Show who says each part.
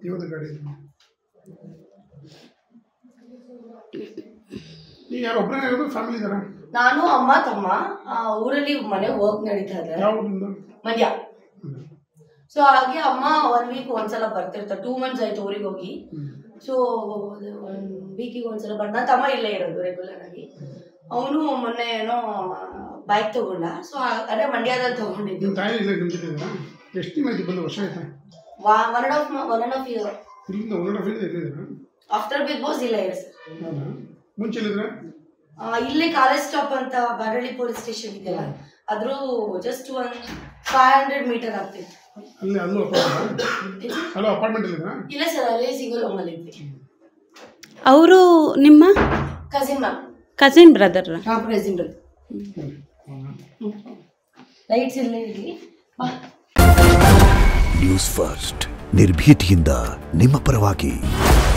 Speaker 1: ಯಾವ್ದು ಗಾಡಿ ನೀವು ಯಾರು ಒಬ್ಬರೇ ಇರೋದು ಫ್ಯಾಮಿಲಿ ಇದ್ದಾರಾ
Speaker 2: ನಾನು ಅಮ್ಮ ತಮ್ಮ ಆ, ಊರಲ್ಲಿ ಮನೆ ವರ್ಕ್ ನಡೀತಾ ಇದೆ
Speaker 1: ಯಾವ ಊರಿಂದ
Speaker 2: ಮಂಡ್ಯ ಸೊ ಹಾಗೆ ಅಮ್ಮ ಒನ್ ವೀಕ್ ಒಂದ್ಸಲ ಬರ್ತಿರ್ತಾರೆ ಟೂ ಮಂತ್ಸ್ ಆಯ್ತು ಊರಿಗೆ ಹೋಗಿ ಸೊ ಒನ್ ವೀಕಿಗೆ ಒಂದ್ಸಲ ಬಟ್ ನನ್ನ ತಮ್ಮ ಇಲ್ಲೇ ಇರೋದು ರೆಗ್ಯುಲರ್ ಆಗಿ ಅವನು ಮೊನ್ನೆ ಏನೋ ಬೈಕ್ ತಗೊಂಡ ಸೊ ಅದೇ ಮಂಡ್ಯದಲ್ಲಿ ತಗೊಂಡಿದ್ದು
Speaker 1: ನಿಮ್ಮ ತಾಯಿ ಇಲ್ಲ ನಿಮ್ಮ ಜೊತೆ ಇದ್ದಾರಾ ಎಷ್ಟು ದಿನ ಆಯ್ತು ಬಂದು ವರ್ಷ ಆಯ್ತಾ
Speaker 2: one and half one and half year
Speaker 1: ಇಲ್ಲಿಂದ ಒನ್ ಅಂಡ್ ಹಾಫ್ ಇಂದ ಇಲ್ಲಿದ್ದೀರಾ
Speaker 2: ಆಫ್ಟರ್ ಬಿಗ್ ಬಾಸ್ ಇಲ್ಲ ಇದೆ ಸರ್
Speaker 1: ಹೌದಾ ಮುಂಚೆ ಇಲ್ಲಿದ್ರೆ
Speaker 2: ಆ, ಇಲ್ಲೇ ಕಾಲೇಜ್ ಸ್ಟಾಪ್ ಅಂತ ಬಾರಳ್ಳಿ ಪೊಲೀಸ್ ಸ್ಟೇಷನ್ ಇದೆಯಲ್ಲ ಅದ್ರ ಜಸ್ಟ್ ಒಂದು ಫೈವ್ ಹಂಡ್ರೆಡ್ ಮೀಟರ್ ಆಗ್ತಿತ್ತು
Speaker 1: ಅಲ್ಲಿ ಅಲ್ಲೂ ಅಪಾರ್ಟ್ಮೆಂಟ್ ಅಲ್ಲೂ ಅಪಾರ್ಟ್ಮೆಂಟ್ ಇಲ್ಲಿದ್ದೀರಾ
Speaker 2: ಇಲ್ಲ ಸರ್ ಅಲ್ಲೇ ಸಿಂಗಲ್ ರೂಮಲ್ಲಿ ಇದ್ವಿ
Speaker 3: ಅವರು ನಿಮ್ಮ
Speaker 2: ಕಸಿನ್ ಮ್ಯಾಮ್
Speaker 3: ಕಸಿನ್ ಬ್ರದರ್
Speaker 2: ಹಾಂ ಪ್ರೆಸಿಡೆಂಟ್
Speaker 1: ಹೌದಾ
Speaker 2: ಲೈಟ್ಸ್ ಇಲ್ಲ ಇರಲಿ
Speaker 4: ನ್ಯೂಸ್ ಫಸ್ಟ್ ನಿರ್ಭೀತಿಯಿಂದ ನಿಮ್ಮ ಪರವಾಗಿ